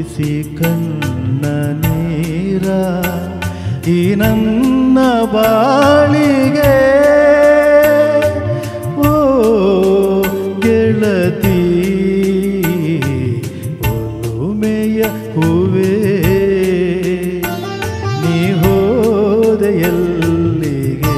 ಉಳಿಸಿ ಕಣ್ಣ ನೀರ ಈ ನನ್ನ ಬಾಳಿಗೆ ಓ ಗೆಳತಿ ಒಲುಮೆಯ ಹೂವೇ ನೀ ಹೋದ ಎಲ್ಲಿಗೆ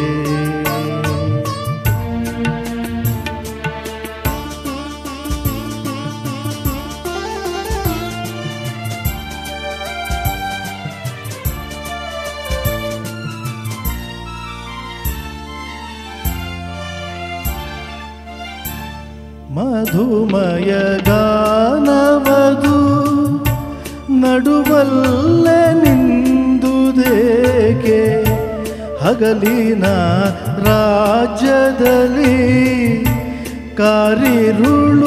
ಮಧುಮಯ ಗಾನವದು ನಡುವಲ್ಲೇ ನಿಂದುದೇಕೆ ಹಗಲಿನ ರಾಜ್ಯದಲ್ಲಿ ಕಾರಿರುಳು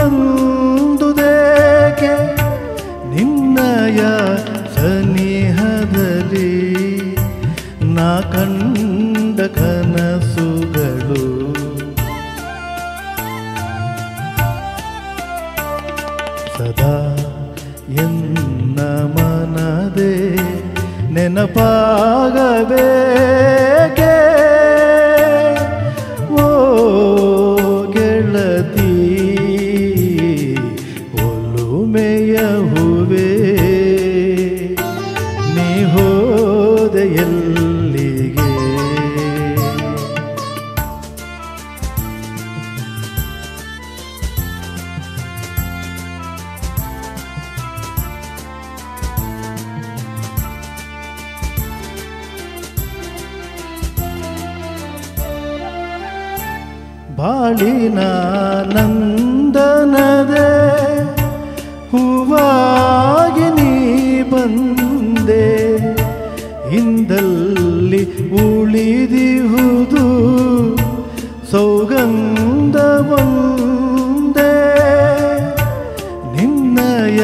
ಬಂದುದೇಕೆ ನಿನ್ನಯ ಸನಿಹದಲ್ಲಿ ನಾ ಕಂಡ ಕನಸುಗಳು ಸದಾ ಎನ್ನ ಮನದೆ ನೆನಪಾಗಬೇಕೆ ಓ ಗೆಳತಿ ಒಲುಮೆಯ ಹೂವೇ ನೀ ಹೋದ ಎಲ್ಲಿಗೆ ಬಾಳಿನ ನಂದನದೆ ಹೂವಾಗಿ ನೀ ಬಂದೆ ಹಿಂದಲ್ಲಿ ಉಳಿದಿಹುದು ಸೌಗಂಧ ಒಂದೇ ನಿನ್ನಯ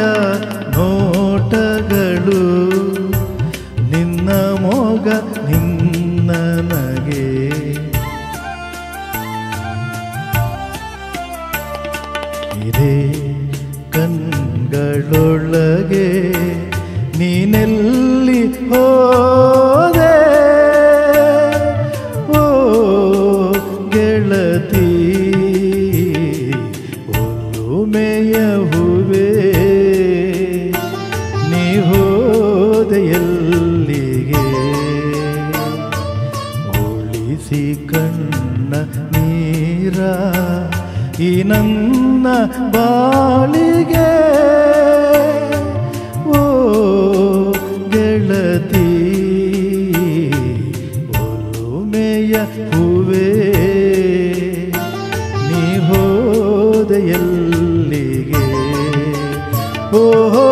ನೋಟಗಳು ನಿನ್ನ ಮೊಗ ನಿನ್ನ ನಗೆ ಇದೇ ಕಣ್ಗಳೊಳಗೆ ನೀನೆಲ್ಲಿ ಹೋದೆ ಓ ಗೆಳತಿ ಒಲುಮೆಯ ಹೂವೇ ನೀ ಹೋದ ಎಲ್ಲಿಗೆ ಉಳಿಸಿ ಕಣ್ಣ ನೀರ ಈ ನನ್ನ ಬಾಳಿಗೆ ಓ ಗೆಳತಿ ಒಲುಮೆಯ ಹೂವೇ ನೀ ಹೋದ ಎಲ್ಲಿಗೆ ಓಹೋ